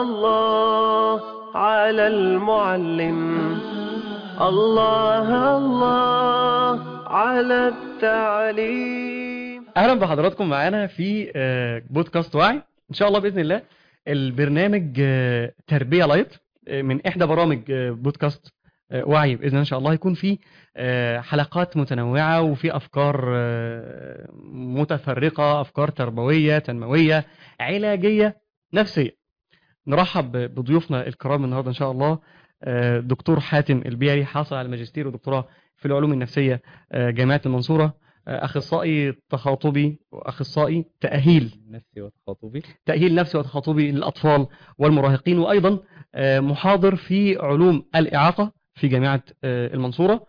الله الله على المعلم الله الله على التعليم اهلا بحضراتكم معانا في آه، بودكاست وعي ان شاء الله باذن الله البرنامج آه، تربيه لايت آه، من احدى برامج آه، بودكاست آه، وعي باذن الله ان شاء الله يكون فيه آه، حلقات متنوعه وفي افكار آه، متفرقه افكار تربويه تنمويه علاجيه نفسيه نرحب ب- بضيوفنا الكرام النهارده ان شاء الله آه، دكتور حاتم البياري حاصل على ماجستير ودكتوراه في العلوم النفسيه آه، جامعه المنصوره آه، اخصائي تخاطبي واخصائي تاهيل نفسي وتخاطبي تاهيل نفسي وتخاطبي للاطفال والمراهقين وايضا آه، محاضر في علوم الاعاقه في جامعه آه، المنصوره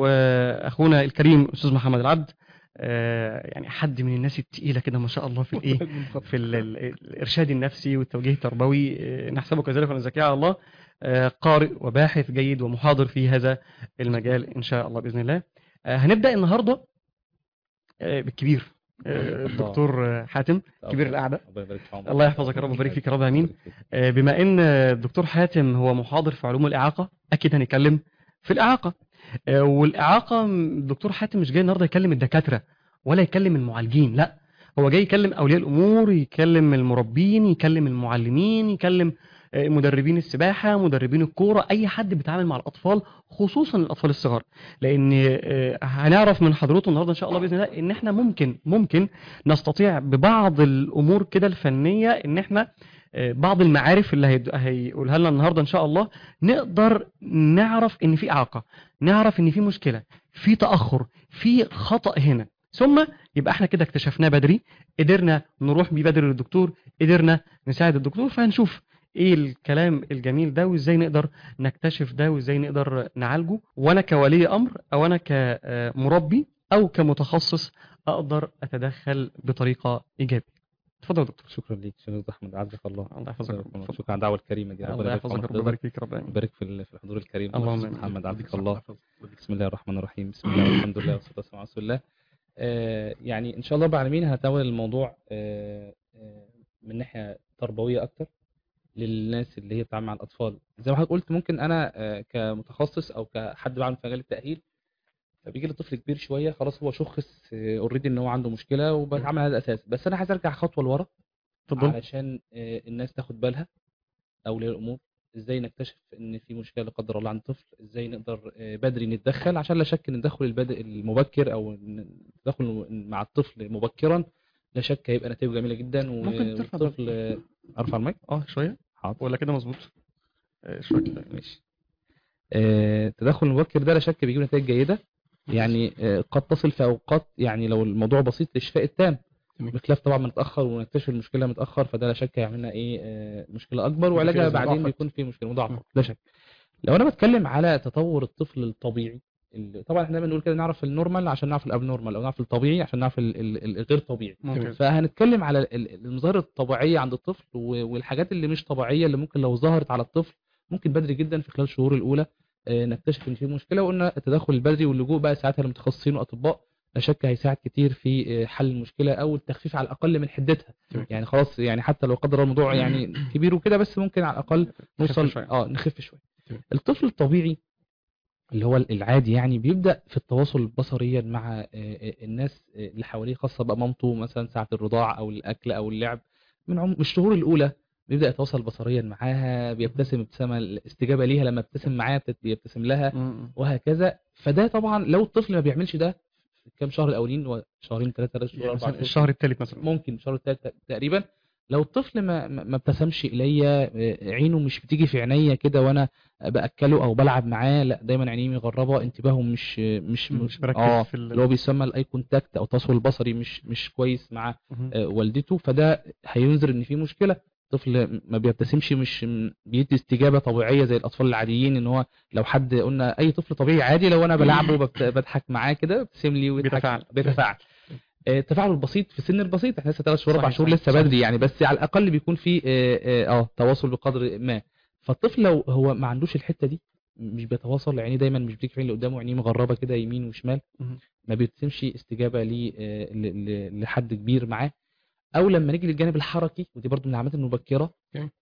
واخونا الكريم استاذ محمد العبد آه، يعني حد من الناس التقيله كده ما شاء الله في الايه في ال- ال- الارشاد النفسي والتوجيه التربوي آه، نحسبه كذلك ونزكيه على الله آه، قارئ وباحث جيد ومحاضر في هذا المجال ان شاء الله باذن الله آه، هنبدا النهارده آه، بالكبير آه، الدكتور آه، حاتم كبير القعده الله يبارك في عمرك الله يحفظك يا رب ويبارك فيك يا رب امين آه، بما ان آه، الدكتور حاتم هو محاضر في علوم الاعاقه اكيد هنتكلم في الاعاقه آه، والاعاقه م- الدكتور حاتم مش جاي النهارده يكلم الدكاتره ولا يكلم المعالجين لا هو جاي يكلم اولياء الامور يكلم المربين يكلم المعلمين يكلم آه، مدربين السباحه مدربين الكوره اي حد بيتعامل مع الاطفال خصوصا الاطفال الصغار لان آه، هنعرف من حضرته النهارده ان شاء الله باذن الله ان احنا ممكن ممكن نستطيع ببعض الامور كده الفنيه ان احنا آه، بعض المعارف اللي هيد- هيقولها لنا النهارده ان شاء الله نقدر نعرف ان في اعاقه نعرف ان في مشكله في تاخر في خطا هنا ثم يبقى احنا كده اكتشفناه بدري قدرنا نروح بيه بدري للدكتور قدرنا نساعد الدكتور فهنشوف ايه الكلام الجميل ده وازاي نقدر نكتشف ده وازاي نقدر نعالجه وانا كولي امر او انا كمربي او كمتخصص اقدر اتدخل بطريقه ايجابيه اتفضل يا دكتور شكرا ليك شكرا دكتور احمد عزك الله الله يحفظك يا رب. اتفضل. شكرا على الدعوه الكريمه دي الله يحفظك يا رب ويبارك فيك يا رب آمين. يبارك في ال- في الحضور الكريم اللهم أستاذ آمين. محمد عزك الله بسم الله الرحمن الرحيم بسم الله والحمد لله والصلاه والسلام على رسول الله آه، يعني ان شاء الله رب العالمين هنتناول الموضوع آه، آه، من ناحيه تربويه اكتر للناس اللي هي بتتعامل مع الاطفال زي ما حضرتك قلت ممكن انا آه، كمتخصص او كحد بعمل في مجال التاهيل فبيجي لي طفل كبير شويه خلاص هو شخص اوريدي ان هو عنده مشكله وبتعامل على هذا الاساس بس انا عايز ارجع خطوه لورا اتفضل علشان آه، الناس تاخد بالها اولياء الامور ازاي نكتشف ان في مشكله لا قدر الله عند طفل ازاي نقدر آه، بدري نتدخل عشان لا شك ان التدخل البدء المبكر او إن التدخل مع الطفل مبكرا لا شك هيبقى نتائجه جميله جدا و- ممكن ترفع والطفل آه، ارفع المايك اه شويه حاضر ولا كده مظبوط آه، شويه كده ماشي آه، التدخل المبكر ده لا شك بيجيب نتائج جيده يعني آه، قد تصل في اوقات يعني لو الموضوع بسيط للشفاء التام تمام. بخلاف طبعا ما نتاخر ونكتشف المشكله متاخر فده لا شك هيعمل لنا ايه آه، مشكله اكبر وعلاجها مشكلة بعدين مضاعفة. بيكون في مشكله مضاعفه مم. لا شك لو انا بتكلم على تطور الطفل الطبيعي اللي طبعا احنا دايما بنقول كده نعرف النورمال عشان نعرف الاب نورمال او نعرف الطبيعي عشان نعرف ال- ال- الغير طبيعي ممكن فهنتكلم على ال- ال- المظاهر الطبيعيه عند الطفل و- والحاجات اللي مش طبيعيه اللي ممكن لو ظهرت على الطفل ممكن بدري جدا في خلال الشهور الاولى آه، نكتشف ان في مشكله وقلنا التدخل البدري واللجوء بقى ساعتها للمتخصصين واطباء لا شك هيساعد كتير في آه، حل المشكله او التخفيف على الاقل من حدتها تمام. يعني خلاص يعني حتى لو قدر الله الموضوع يعني كبير وكده بس ممكن على الاقل نوصل شوية. اه نخف شويه تمام. الطفل الطبيعي اللي هو العادي يعني بيبدا في التواصل بصريا مع آه، آه، الناس آه، اللي حواليه خاصه بقى مامته مثلا ساعه الرضاعه او الاكل او اللعب من عم... من الشهور الاولى بيبدا يتواصل بصريا معاها بيبتسم ابتسامه الاستجابه ليها لما ابتسم معاها بتت- بيبتسم لها مم. وهكذا فده طبعا لو الطفل ما بيعملش ده في الكام شهر الاولين هو شهرين ثلاثه ثلاث شهور يعني اربع مثلا شهور الشهر الثالث مثلا ممكن الشهر الثالث تقريبا لو الطفل ما ما ما ابتسمش اليا آه، عينه مش بتيجي في عينيا كده وانا باكله او بلعب معاه لا دايما عينيه مغربه انتباهه مش مش مش مركز اه في ال- اللي هو بيسمى الاي كونتاكت او التواصل البصري مش مش كويس مع مم. آه، والدته فده هينذر ان في مشكله طفل ما بيبتسمش مش م- بيدي استجابه طبيعيه زي الاطفال العاديين ان هو لو حد قلنا اي طفل طبيعي عادي لو انا بلعبه وبت- بضحك معاه كده بيبتسم لي ويضحك بيتفاعل. بيتفاعل آه، التفاعل البسيط في السن البسيط احنا لسه ثلاث شهور اربع صحيح، شهور صحيح، لسه صحيح. بدري يعني بس على الاقل بيكون في اه, آه, آه تواصل بقدر ما فالطفل لو هو ما عندوش الحته دي مش بيتواصل عينيه دايما مش بتيجي في عين اللي قدامه عينيه مغربه كده يمين وشمال مم. ما بيبتسمش استجابه ليه آه، ل- ل- لحد كبير معاه او لما نيجي للجانب الحركي ودي برضو من العلامات المبكره أوكي.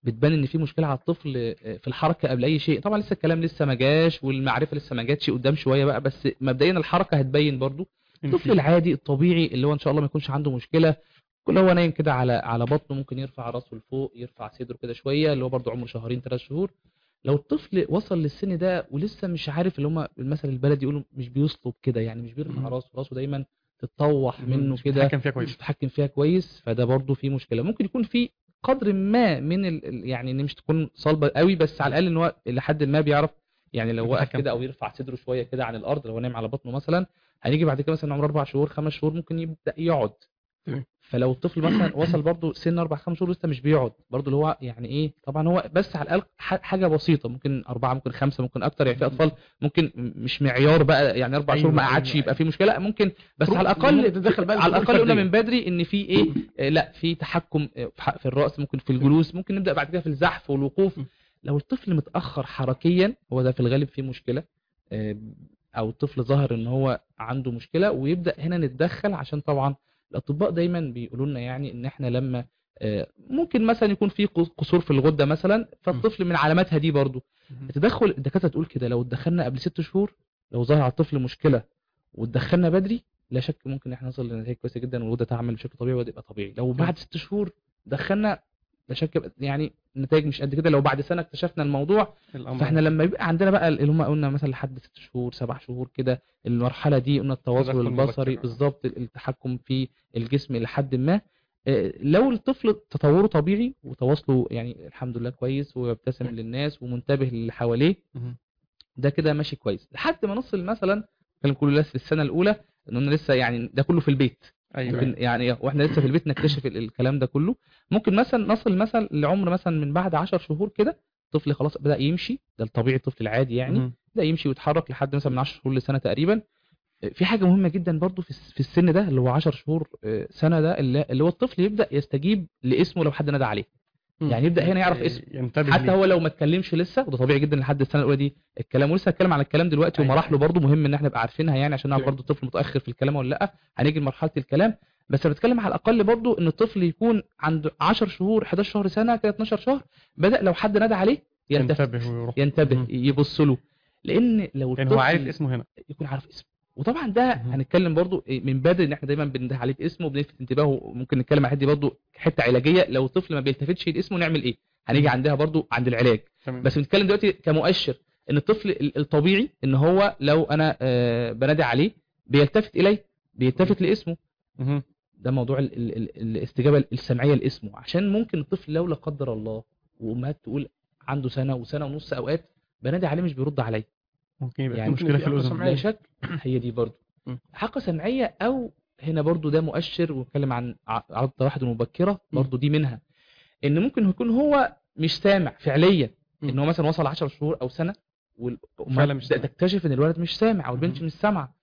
بتبان ان في مشكله على الطفل آه، في الحركه قبل اي شيء طبعا لسه الكلام لسه ما جاش والمعرفه لسه ما جاتش قدام شويه بقى بس مبدئيا الحركه هتبين برضو إن الطفل في- العادي الطبيعي اللي هو ان شاء الله ما يكونش عنده مشكله كل هو نايم كده على على بطنه ممكن يرفع راسه لفوق يرفع صدره كده شويه اللي هو برضو عمره شهرين ثلاث شهور لو الطفل وصل للسن ده ولسه مش عارف اللي هم المثل البلدي يقولوا مش بيصلب كده يعني مش بيرفع مم. راسه راسه دايما تتطوح منه مش كده بيتحكم فيها كويس. مش بيتحكم فيها كويس فده برضو في مشكله ممكن يكون في قدر ما من ال... ال- يعني ان مش تكون صلبه قوي بس على الاقل ان هو لحد ما بيعرف يعني لو وقف يتحكم. كده او يرفع صدره شويه كده عن الارض لو هو نايم على بطنه مثلا هنيجي بعد كده مثلا عمره اربع شهور خمس شهور ممكن يبدا يقعد تمام. فلو الطفل مثلا وصل برضو سن اربع خمس شهور لسه مش بيقعد برضو اللي هو يعني ايه طبعا هو بس على الاقل ح- حاجه بسيطه ممكن اربعه ممكن خمسه ممكن اكتر يعني في اطفال ممكن م- مش معيار بقى يعني اربع شهور ما أيوة، قعدش أيوة، يبقى في مشكله لا ممكن بس فروق على ممكن الاقل تتدخل بقى على الفروق الاقل قلنا الفردية. من بدري ان في ايه آه، لا في تحكم آه، في ح- في الراس ممكن في الجلوس ممكن نبدا بعد كده في الزحف والوقوف م. لو الطفل متاخر حركيا هو ده في الغالب فيه مشكله آه، او الطفل ظهر ان هو عنده مشكله ويبدا هنا نتدخل عشان طبعا الاطباء دايما بيقولوا لنا يعني ان احنا لما آه، ممكن مثلا يكون في قص- قصور في الغده مثلا فالطفل من علاماتها دي برضو مهم. التدخل الدكاتره تقول كده لو اتدخلنا قبل ست شهور لو ظهر على الطفل مشكله واتدخلنا بدري لا شك ممكن احنا نوصل لنتائج كويسه جدا والغده تعمل بشكل طبيعي وده يبقى طبيعي لو بعد ست شهور دخلنا لا شك يبقى- يعني النتائج مش قد كده لو بعد سنه اكتشفنا الموضوع الأمر فاحنا لما يبقى عندنا بقى اللي هم قلنا مثلا لحد ست شهور سبع شهور كده المرحله دي قلنا التواصل تدخل البصري مبكر. بالظبط التحكم في الجسم لحد ما آه، لو الطفل تطوره طبيعي وتواصله يعني الحمد لله كويس ويبتسم للناس ومنتبه للي حواليه مهم. ده كده ماشي كويس لحد ما نصل مثلا كان كله لسه في السنه الاولى ان قلنا لسه يعني ده كله في البيت أيوة ممكن يعني واحنا لسه في البيت نكتشف ال- الكلام ده كله ممكن مثلا نصل مثلا لعمر مثلا من بعد 10 شهور كده الطفل خلاص بدا يمشي ده الطبيعي الطفل العادي يعني مهم. بدا يمشي ويتحرك لحد مثلا من 10 شهور لسنه تقريبا في حاجه مهمه جدا برضو في الس- في السن ده اللي هو 10 شهور آه، سنه ده اللي اللي هو الطفل يبدا يستجيب لاسمه لو حد نادى عليه يعني يبدا هنا يعرف اسمه ينتبه حتى ليه. هو لو ما اتكلمش لسه وده طبيعي جدا لحد السنه الاولى دي الكلام ولسه هتكلم على الكلام دلوقتي أيوة. ومراحله برضه مهم ان احنا نبقى عارفينها يعني عشان نعرف تمام. برضه الطفل متاخر في الكلام ولا لا هنيجي لمرحله الكلام بس انا بتكلم على الاقل برضه ان الطفل يكون عنده 10 شهور 11 شهر سنه كده 12 شهر بدا لو حد نادى عليه ينتبه ينتبه ويروح ينتبه مهم. يبص له لان لو يعني هو عارف الطفل اسمه هنا يكون عارف اسمه وطبعا ده مهم. هنتكلم برضو من بدري ان احنا دايما بنده عليه باسمه وبنلفت انتباهه وممكن نتكلم على الحته دي برضو حته علاجيه لو الطفل ما بيلتفتش لاسمه نعمل ايه هنيجي مم. عندها برضو عند العلاج تمام بس بنتكلم دلوقتي كمؤشر ان الطفل ال- الطبيعي ان هو لو انا آه، بنادي عليه بيلتفت اليه بيلتفت لاسمه مهم. ده موضوع ال- ال- ال- الاستجابه السمعيه لاسمه عشان ممكن الطفل لو لا قدر الله وامهات تقول عنده سنه وسنه ونص اوقات بنادي عليه مش بيرد عليا ممكن يبقى يعني في ممكن مشكلة في يبقى الأذن لا شك هي دي برضو مم. حاقة سمعية او هنا برضو ده مؤشر ونتكلم عن ع- عرض التوحد المبكرة برضو دي منها ان ممكن يكون هو مش سامع فعليا مم. ان هو مثلا وصل 10 شهور او سنة فعلا والأمهات مش تبدأ سامع. تكتشف ان الولد مش سامع او البنت مم. مش سامعة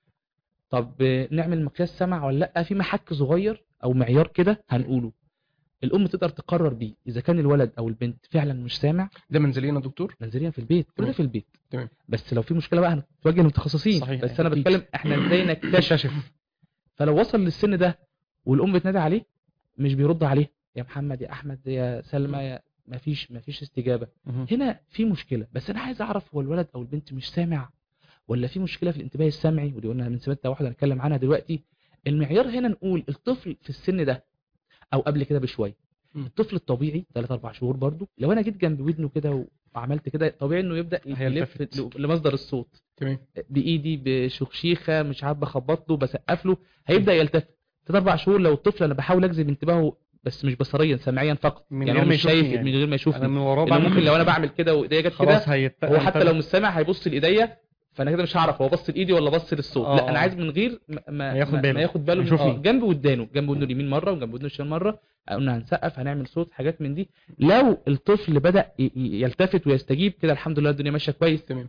طب آه، نعمل مقياس سمع ولا لا في محك صغير او معيار كده هنقوله الام تقدر تقرر بيه اذا كان الولد او البنت فعلا مش سامع ده منزليا يا دكتور منزليا في البيت كل ده تمام. في البيت تمام. بس لو في مشكله بقى هنتوجه للمتخصصين صحيح، بس انا أكيد. بتكلم احنا ازاي نكتشف اكتشف فلو وصل للسن ده والام بتنادي عليه مش بيرد عليه يا محمد يا احمد يا سلمى يا مفيش مفيش استجابه مهم. هنا في مشكله بس انا عايز اعرف هو الولد او البنت مش سامع ولا في مشكله في الانتباه السمعي ودي قلنا من سمات واحده هنتكلم عنها دلوقتي المعيار هنا نقول الطفل في السن ده او قبل كده بشويه مم. الطفل الطبيعي 3 4 شهور برضو لو انا جيت جنب ودنه كده وعملت كده طبيعي انه يبدا يلف هيلتفت. ل- لمصدر الصوت تمام بايدي بشخشيخه مش عارف بخبط له بسقف له هيبدا يلتفت ثلاث اربع شهور لو الطفل انا بحاول اجذب انتباهه بس مش بصريا سمعيا فقط من يعني غير هو ما مش يشوفني شايف يعني. من غير ما يشوفني انا من وراه لأن بعمل ممكن لو انا بعمل كده وايديا جت خلاص كده هيت... هو حتى هينتبه. لو مش سامع هيبص لايديا فانا كده مش هعرف هو بص لايدي ولا بص للصوت آه، لا انا آه. عايز من غير ما ما, ياخد ما, باله. ما ياخد باله من يشوفني. آه جنب ودانه جنب ودنه اليمين مره وجنب ودنه الشمال مره قلنا هنسقف هنعمل صوت حاجات من دي لو الطفل بدا ي- ي- يلتفت ويستجيب كده الحمد لله الدنيا ماشيه كويس تمام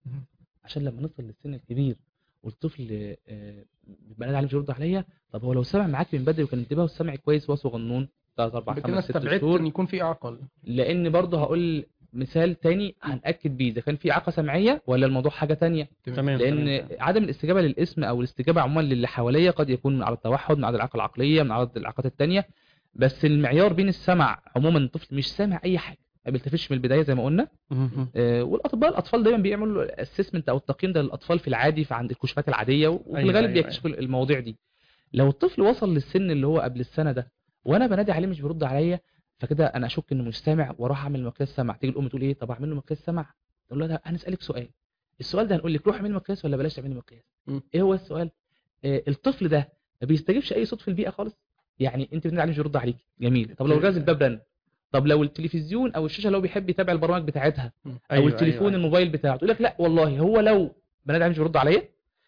عشان لما نوصل للسن الكبير والطفل آه، بيبقى نادي عليه مش يرد عليا طب هو لو سمع معاك من بدري وكان انتباهه السمعي كويس وهو صغنون 3 4 كده 5 6 استبعدت شهور ان يكون في اعاقه لان برضه هقول مثال تاني هنأكد بيه اذا كان في اعاقه سمعيه ولا الموضوع حاجه تانية تمام لان تمام. عدم الاستجابه للاسم او الاستجابه عموما للي حواليا قد يكون من عرض التوحد من عرض الاعاقه العقليه من عرض الاعاقات التانية بس المعيار بين السمع عموما الطفل مش سامع اي حاجه ما بيلتفتش من البدايه زي ما قلنا مهم. آه، والاطباء الاطفال دايما بيعملوا اسسمنت او التقييم ده للاطفال في العادي في عند الكشوفات العاديه وفي أيوة، الغالب أيوة، بيكتشفوا المواضيع دي لو الطفل وصل للسن اللي هو قبل السنه ده وانا بنادي عليه مش بيرد عليا فكده انا اشك انه مش سامع واروح اعمل مقياس سمع تيجي الام تقول ايه طب اعمل له مقياس سمع تقول له لا هنسالك سؤال السؤال ده هنقول لك روح اعمل مقياس ولا بلاش تعملي مقياس م. ايه هو السؤال آه الطفل ده ما بيستجيبش اي صوت في البيئه خالص يعني انت بتنادي عليه مش بيرد عليك جميل طب لو جاز الباب رن طب لو التلفزيون او الشاشه اللي هو بيحب يتابع البرامج بتاعتها او أيوة، التليفون أيوة. الموبايل بتاعه تقول لك لا والله هو لو بنادي عليه مش بيرد عليا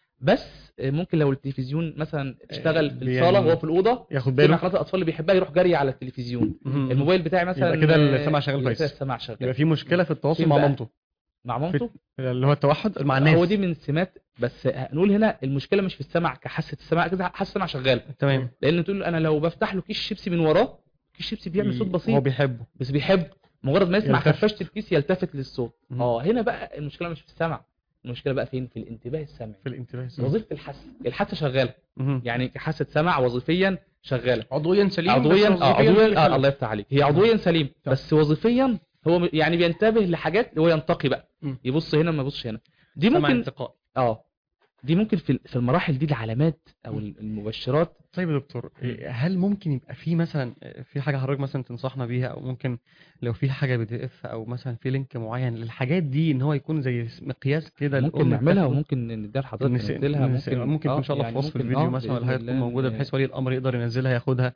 بس آه، ممكن لو التلفزيون مثلا اشتغل في بي- الصاله وهو في الاوضه ياخد سمع باله قناه الاطفال اللي بيحبها يروح جري على التلفيزيون مهم. الموبايل بتاعي مثلا يبقى كده آه، السمع شغال يبقى كده كويس. السمع شغال يبقى في مشكله في التواصل فين مع بقى؟ مامته مع مامته اللي هو التوحد مع الناس هو دي من سمات بس هنقول هنا المشكله مش في السمع كحاسه السمع كده حاسه السمع شغال تمام لان تقول له انا لو بفتح له كيس شيبسي من وراه كيس شيبسي بيعمل صوت هو بسيط بيحبه بس بيحب مجرد ما يسمع يلتفت. خرفشه الكيس يلتفت للصوت مم. اه هنا بقى المشكله مش في السمع المشكله بقى فين في الانتباه السمعي في الانتباه السمعي. وظيفه الحاسه الحاسه شغاله مهم. يعني كحاسه سمع وظيفيا شغاله عضويا سليم عضويا بس اه وظيفياً عضويا بيخلف. آه الله يفتح عليك هي عضويا سليم صح. بس وظيفيا هو م- يعني بينتبه لحاجات هو ينتقي بقى مم. يبص هنا ما يبصش هنا دي سمع ممكن انتقاء اه دي ممكن في في المراحل دي العلامات او المبشرات طيب يا دكتور إيه، هل ممكن يبقى في مثلا إيه، في حاجه حضرتك مثلا تنصحنا بيها او ممكن لو في حاجه بي دي اف او مثلا في لينك معين للحاجات دي ان هو يكون زي مقياس كده ممكن الأم نعملها بتاخده؟ وممكن نديها لحضرتك نس- ننزلها نس- ممكن آه، ان شاء الله يعني في وصف ممكن- الفيديو آه، مثلا ولا بإذن حاجه تكون الله موجوده ن- بحيث ولي الامر يقدر ينزلها ياخدها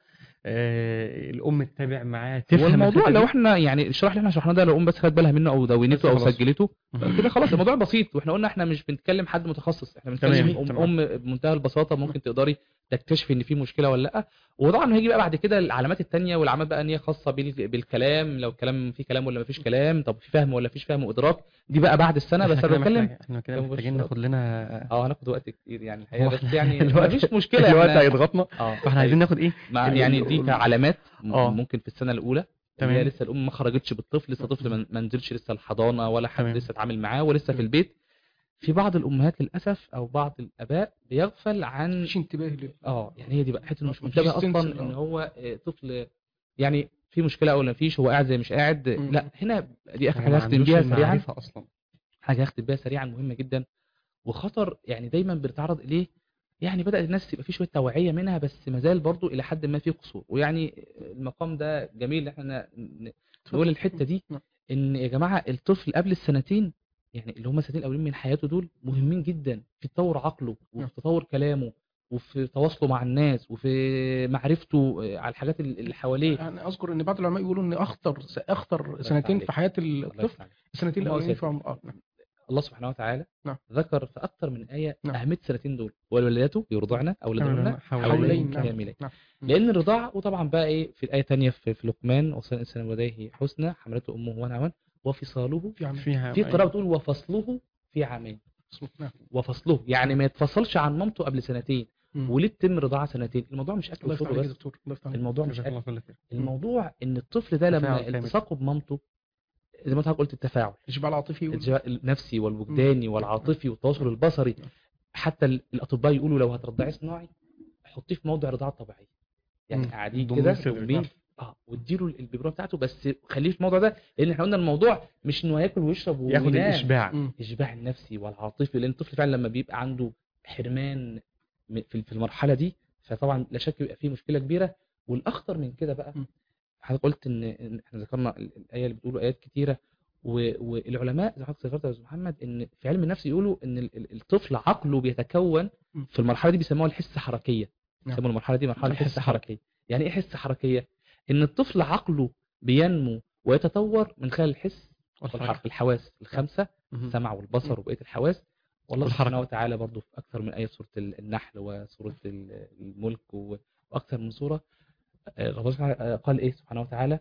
آه الام تتابع معاه هو تفهم الموضوع الحتة لو دي. احنا يعني الشرح اللي احنا شرحناه ده لو ام بس خدت بالها منه او دونته او خلاص. سجلته مهم. كده خلاص الموضوع بسيط واحنا قلنا احنا مش بنتكلم حد متخصص احنا تمام، بنتكلم ام, تمام. أم بمنتهى البساطه ممكن تقدري تكتشفي ان في مشكله ولا لا وطبعا هيجي بقى بعد كده العلامات التانية والعلامات بقى ان هي خاصه بال- بالكلام لو الكلام في كلام ولا مفيش كلام طب في فهم ولا مفيش فهم وادراك دي بقى بعد السنه بس إحنا انا كده بتكلم محتاج- احنا كده كمبشرات. محتاجين ناخد لنا اه هناخد وقت كتير يعني هو الحقيقه بس إحنا يعني الوقت- مفيش مشكله الوقت احنا هيضغطنا اه فاحنا عايزين ناخد ايه مع ال- يعني دي ال- كعلامات م- آه. ممكن في السنه الاولى تمام. اللي هي لسه الام ما خرجتش بالطفل لسه طفل ما- ما نزلش لسه الحضانه ولا حد تمام. لسه اتعامل معاه ولسه في البيت في بعض الامهات للاسف او بعض الاباء بيغفل عن مفيش انتباه لل- اه يعني هي دي بقى حته مش مفيش منتبه سنس اصلا ال- ان آه. هو آه، طفل يعني في مشكله او ما فيش هو قاعد زي مش قاعد مم. لا هنا دي اخر هو حاجه ما هختم عندوش بيها سريعا المعرفة اصلا حاجه هختم بيها سريعا مهمه جدا وخطر يعني دايما بنتعرض اليه يعني بدات الناس يبقى في شويه توعيه منها بس ما زال برضه الى حد ما في قصور ويعني المقام ده جميل ان احنا ن- نقول الحته دي نعم. ان يا جماعه الطفل قبل السنتين يعني اللي هم السنتين الاولين من حياته دول مهمين جدا في تطور عقله نعم. وفي تطور كلامه وفي تواصله مع الناس وفي معرفته آه، على الحاجات اللي حواليه انا اذكر ان بعض العلماء يقولوا ان اخطر اخطر سنتين عليك. في حياه الله الطفل يفتح عليك. السنتين هم الاولانيين في سنتين. عمر اه نعم. الله سبحانه وتعالى نعم. ذكر في اكثر من ايه نعم. اهميه السنتين دول والولادات يرضعن اولادهن حوالين- حوالين نعم. كاملين نعم. لان الرضاعه وطبعا بقى ايه في الايه الثانيه في, في لقمان وصل الانسان ولديه حسنى حملته امه وانا عوان وفصاله في عام فيها في قراءه بتقول وفصله في عامين نعم. وفصله يعني ما يتفصلش عن مامته قبل سنتين مم. وليه تتم رضاعه سنتين الموضوع مش اكل الله يفتح وشرب عليك يا بس دكتور الله يفتح عليك. الموضوع مش جزاك اكل الله كل خير الموضوع ان الطفل ده لما تفاعل كامل. التصاقه بمامته زي ما انت قلت التفاعل الاشباع العاطفي وال- الجواء النفسي والوجداني والعاطفي والتواصل البصري حتى ال- الاطباء يقولوا لو هترضعي صناعي حطيه في موضع رضاعه طبيعيه يعني مم. قاعدين ضمن كده الصدر. ضمين اه واديله البيبرونه بتاعته بس خليه في الموضوع ده لان احنا قلنا الموضوع مش انه ياكل ويشرب ياخد وينام. الاشباع مم. الاشباع النفسي والعاطفي لان الطفل فعلا لما بيبقى عنده حرمان م- في في المرحله دي فطبعا لا شك بيبقى فيه مشكله كبيره والاخطر من كده بقى م. حضرتك قلت ان إن احنا ذكرنا ال- الايه اللي بتقول ايات كتيره و- والعلماء زي ما حضرتك ذكرت يا استاذ محمد ان في علم النفس يقولوا ان ال- ال- الطفل عقله بيتكون م. في المرحله دي بيسموها الحس حركيه نعم. يسموا المرحله دي مرحله الحس حس حركيه يعني ايه حس حركيه ان الطفل عقله بينمو ويتطور من خلال الحس والحركة. والحركه الحواس الخمسه مهم. السمع والبصر وبقيه الحواس والله والحركة. سبحانه وتعالى برضو في اكثر من ايه سوره ال- النحل وسوره ال- الملك و- واكثر من سوره آه، ربنا سبحانه- آه، قال ايه سبحانه وتعالى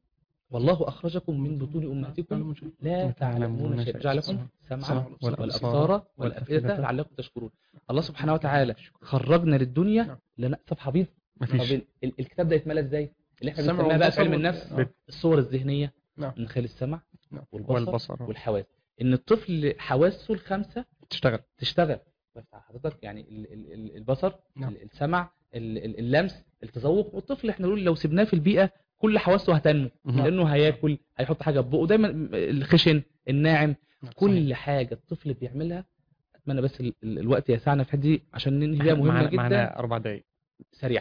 والله اخرجكم من بطون امهاتكم لا تعلمون شيئا جعل لكم سمعا سمعا والابصار والافئده لعلكم تشكرون الله سبحانه وتعالى خرجنا للدنيا نعم. لنكسب حبيب طب مفيش ال- ال- الكتاب ده يتملى ازاي اللي احنا السمع بنسميها بقى في والبصر علم وال- النفس آه. الصور الذهنيه نعم. من خلال السمع نعم. والبصر والبصر والحواس ان الطفل حواسه الخمسه تشتغل تشتغل بفتح حضرتك يعني ال- ال- ال- البصر نعم. ال- السمع ال- ال- اللمس التذوق والطفل احنا نقول لو سيبناه في البيئه كل حواسه هتنمو مهم. لانه هياكل هيحط حاجه في بقه دايما الخشن الناعم كل حاجه الطفل بيعملها اتمنى بس ال- ال- الوقت يسعنا في الحته دي عشان ننهي بيها مهمه معنا, جدا معنا اربع دقايق سريعه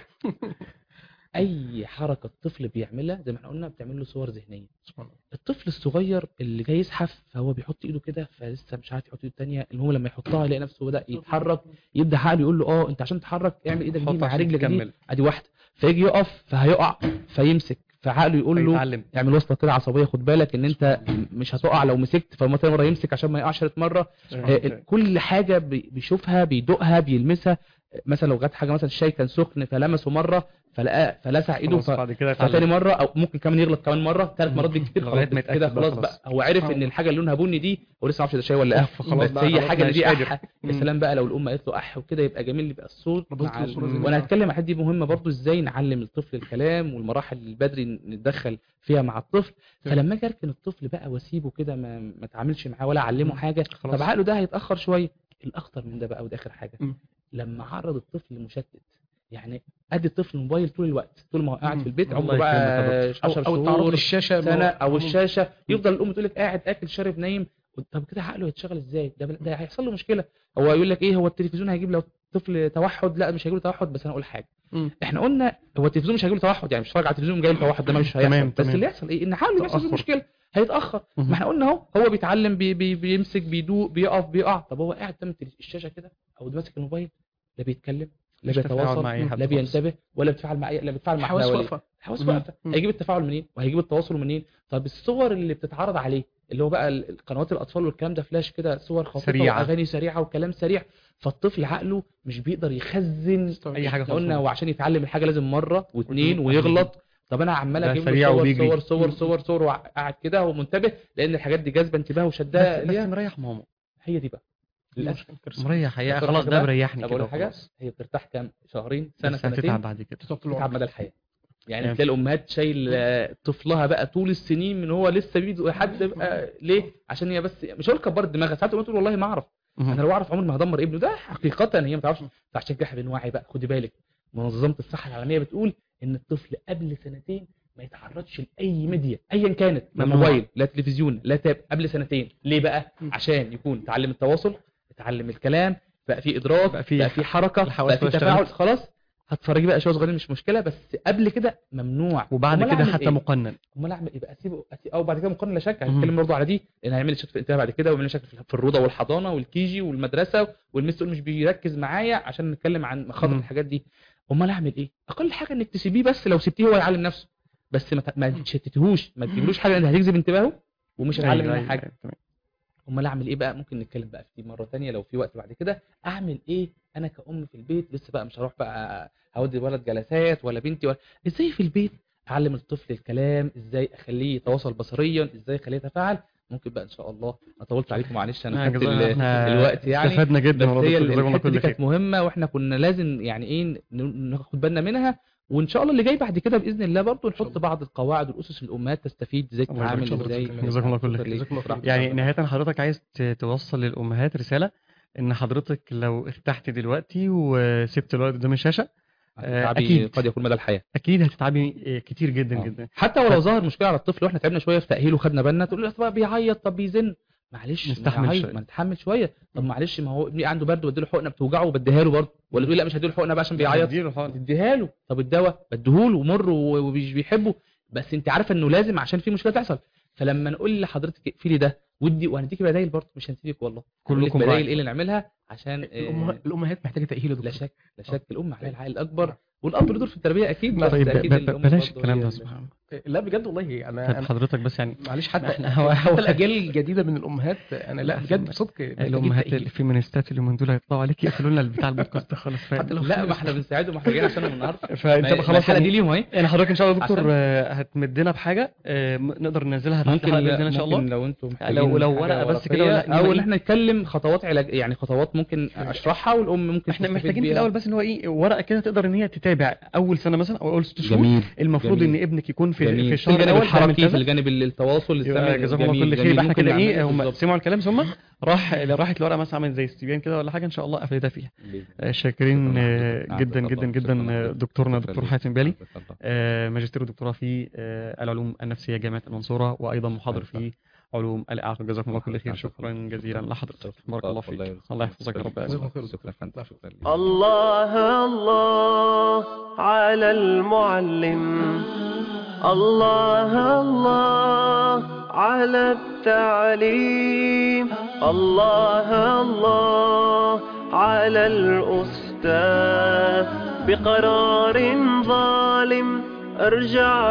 اي حركه الطفل بيعملها زي ما احنا قلنا بتعمل له صور ذهنيه سبحان الله. الطفل الصغير اللي جاي يزحف فهو بيحط ايده كده فلسه مش عارف يحط ايده الثانيه المهم لما يحطها يلاقي نفسه بدا يتحرك يبدا عقله يقول له اه انت عشان تتحرك اعمل ايدك دي حط مع عشان رجلك دي تكمل. ادي واحده فيجي يقف فهيقع فيمسك فعقله يقول له يتعلم يعمل وصله كده عصبيه خد بالك ان انت مش هتقع لو مسكت فمثلا مره يمسك عشان ما يقعش ثالث مره آه، كل حاجه بي- بيشوفها بيدوقها بيلمسها مثلا لو جت حاجه مثلا الشاي كان سخن فلمسه مره فلقى فلسع ايده خلاص ف... بعد كده فتاني يتعلم مره او ممكن كمان يغلط كمان مره ثلاث مرات بالكتير لغاية خلاص ما كده يتأكد بقى خلاص خلاص. بقى هو عرف ان الحاجه اللي لونها بني دي هو لسه ما يعرفش ده شاي ولا آه، قهوه فخلاص بس بقى هي خلاص حاجه اللي مش دي قادر. أح... يا سلام بقى لو الام قالت له اح وكده يبقى جميل يبقى الصوت ربطت مع ال... الصورة زي ما وانا هي. هتكلم عن الحته دي مهمه برضو ازاي نعلم الطفل الكلام والمراحل البدري نتدخل فيها مع الطفل فلما اجي اركن الطفل بقى واسيبه كده ما ما اتعاملش معاه ولا اعلمه حاجه خلاص. طب عقله ده هيتاخر شويه الاخطر من ده بقى وده اخر حاجه مم. لما عرض الطفل لمشتت يعني ادي الطفل موبايل طول الوقت طول ما هو قاعد مم. في البيت الله عمره بقى يكرمك 10 او او التعرض شهور للشاشه سنه او مم. الشاشه يفضل الام تقول لك قاعد اكل شارب نايم طب كده عقله هيتشغل ازاي ده ده هيحصل له مشكله هو يقول لك ايه هو التلفزيون هيجيب لو طفل توحد لا مش هيجيب له توحد بس انا اقول حاجه مم. احنا قلنا هو التلفزيون مش هيجيب له توحد يعني مش هتفرج على التلفزيون جاي له توحد ده مش هيحصل تمام، بس تمام. اللي يحصل ايه ان عقله بيحصل فيه تأخر. مشكله هيتاخر مهم. ما احنا قلنا اهو هو بيتعلم بي بي بيمسك بيدوق بيقف بيقع طب هو قاعد قدام التلف- الشاشه كده او ماسك الموبايل لا بيتكلم لا مش تفاعل بيتواصل مع أي حد لا خالص. بينتبه ولا بيتفاعل مع اي لا بيتفاعل مع حواس حواليه واقفه حواس مم. واقفه مم. هيجيب التفاعل منين وهيجيب التواصل منين طب الصور اللي بتتعرض عليه اللي هو بقى ال- القنوات الاطفال والكلام ده فلاش كده صور خاطفه سريعة. واغاني سريعه وكلام سريع فالطفل عقله مش بيقدر يخزن اي حاجه احنا خالص قلنا هو عشان يتعلم الحاجه لازم مره واثنين واثنين. ويغلط طب انا عمال ده اجيب سريع له صور وبيجري. صور صور صور صور وقاعد كده هو منتبه لان الحاجات دي جاذبه انتباهه بس, وشدها بس ليها مريح ماما هي دي بقى للاسف مريح حقيقه بصراحة خلاص كده ده مريحني طب كده اقول لك حاجه وخلاص. هي بترتاح كام شهرين سنه بس هتتعب سنتين بعد كده تتعب مدى الحياه يعني يعني- تلاقي الامهات شايل آه، طفلها بقى طول السنين من هو لسه بيبي لحد بقى ليه عشان هي بس مش هقول كبرت دماغها ساعات الأم تقول والله ما اعرف مهم. انا لو اعرف عمري ما هدمر ابنه ده حقيقه هي ما تعرفش فعشان كده احنا بنوعي بقى خدي بالك منظمه الصحه العالميه بتقول ان الطفل قبل سنتين ما يتعرضش لاي ميديا ايا كانت لا ممنوع. موبايل لا تلفزيون لا تاب قبل سنتين ليه بقى عشان يكون تعلم التواصل اتعلم الكلام بقى في ادراك بقى بقى في في, حركه الحواس بقى في كلها تفاعل اشتغلت. خلاص هتفرجي بقى شويه صغيرين مش مشكله بس قبل كده ممنوع وبعد أمال كده أعمل حتى إيه؟ مقنن امال اعمل يبقى اسيبه أسيب او بعد كده مقارنه لا شك مهم. هنتكلم برضه على دي لان هيعمل لي شك في الانتباه بعد كده ويعمل لي شك في الروضه والحضانه والكيجي والمدرسه والمس تقول مش بيركز معايا عشان نتكلم عن مخاطر مم. الحاجات دي امال اعمل ايه اقل حاجه انك تسيبيه بس لو سبتيه هو يعلم نفسه بس ما ت- ما تشتتهوش ما تجيبلوش حاجه اللي هتجذب انتباهه ومش هيتعلم أيوة، منها أيوة، حاجه أيوة، تمام. امال اعمل ايه بقى ممكن نتكلم بقى في دي مره تانية لو في وقت بعد كده اعمل ايه انا كأم في البيت لسه بقى مش هروح بقى هودي الولد جلسات ولا بنتي ولا ازاي في البيت اعلم الطفل الكلام ازاي اخليه يتواصل بصريا ازاي اخليه يتفاعل ممكن بقى ان شاء الله انا طولت عليكم معلش انا آه، خدت جزاك- ال- إحنا الوقت يعني استفدنا جدا بس والله هي دكتور، جزاكم الله الحته دي كل خير كانت مهمه واحنا كنا لازم يعني ايه ن- ناخد بالنا منها وان شاء الله اللي جاي بعد كده باذن الله برضه نحط بعض القواعد والاسس الامهات تستفيد ازاي الله يبارك تتعامل فيك. ازاي جزاكم الله كل خير. جزاكم الله خير. يعني نهاية حضرتك عايز ت- توصل للأمهات رسالة إن حضرتك لو ارتحت دلوقتي وسبت الولد قدام الشاشة آه، تعبي أكيد. قد يكون مدى الحياه أكيد هتتعبي آه، كتير جدا آه. جدا حتى ولو ظهر مشكله على الطفل واحنا تعبنا شويه في تاهيله خدنا بالنا تقول له طب بيعيط طب بيزن معلش نستحمل ما يعيط، شوية. ما نتحمل شويه طب معلش ما هو ابني عنده برد واديله حقنه بتوجعه وبديها له برضه ولا تقول لا مش هديله حقنه بقى عشان بيعيط اديله حقن. تديها له طب الدواء بديهوله ومر و- ومش بيحبه بس انت عارفه انه لازم عشان في مشكله تحصل فلما نقول لحضرتك اقفلي ده ودي وهنديكي بدايل برضه مش هنسيبك والله هنقول لك كلكم بدايل راعي. ايه اللي نعملها عشان آه، الأمهات الامهات محتاجه تاهيل يا لا دكتور شك لا شك الام عليها العائل الاكبر والاب له دور في التربيه اكيد بس طيب اكيد ب- ب- الأم بلاش برضه الكلام هي ده ال- سبحان الله لا بجد والله انا طيب انا حضرتك بس يعني معلش حتى إحنا هو- حتى هو- الاجيال الجديده من الامهات انا لا لا، بجد بصدق محتاجين الأمهات تأهيل. اللي الفيمينيستات اليومين دول هيطلعوا عليك يقفلوا لنا بتاع البودكاست ده خالص حتى لو لا ما احنا بنساعدهم احنا جايين عشانهم النهارده فانت ما- بقى ما خلاص الحلقه دي يعني ليهم اهي يعني حضرتك ان شاء الله يا دكتور عشان- آه، هتمدنا بحاجه آه، م- نقدر ننزلها تحت ممكن الحلقة باذن الله ان شاء الله ممكن لو انتم محتاجين لو- لو حاجة ورقة بس كده ورقية، ولا- او ان إيه؟ احنا نتكلم خطوات علاج يعني خطوات ممكن اشرحها والام ممكن احنا تستفيد محتاجين في بيها. الاول بس ان هو ايه ورقه كده تقدر ان هي تتابع اول سنه مثلا او اول ست شهور جميل المفروض جميل. ان ابنك يكون في, جميل. في الشهر الجانب الاول الحركي في هنلتزم. الجانب التواصل يبقى السمعي جزاكم الله جميل، كل خير جميل. يبقى احنا ممكن كده ايه نعمله هم بالظبط. سمعوا الكلام ثم راح راحت الورقه مثلا عملت زي استبيان كده ولا حاجه ان شاء الله افيدها فيها بإذن آه، الله. شاكرين شكراً آه، لحضرتك. جدا نعم، جدا تفضل. جدا شكراً آه، لحضرتك. دكتورنا شكراً دكتور لك. حاتم بالي تفضل. آه، ماجستير ودكتوراه في آه، العلوم النفسيه جامعه المنصوره وايضا محاضر في علوم الاعاقه جزاكم الله كل خير شكرا جزيلا لحضرتك بارك الله فيك الله يحفظك يا رب جزاكم آمين. خير. شكرا فندم. شكرا لك. الله الله على المعلم الله الله على التعليم الله الله على الأستاذ بقرار ظالم أرجع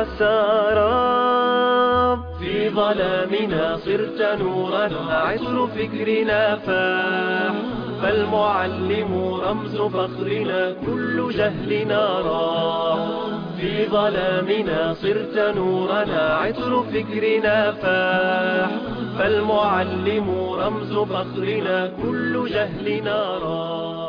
سراب في ظلامنا صرت نورا عطر فكرنا فاح فالمعلم رمز فخرنا كل جهلنا راح في ظلامنا صرت نورنا عطر فكرنا فاح فالمعلم رمز فخرنا كل جهلنا راح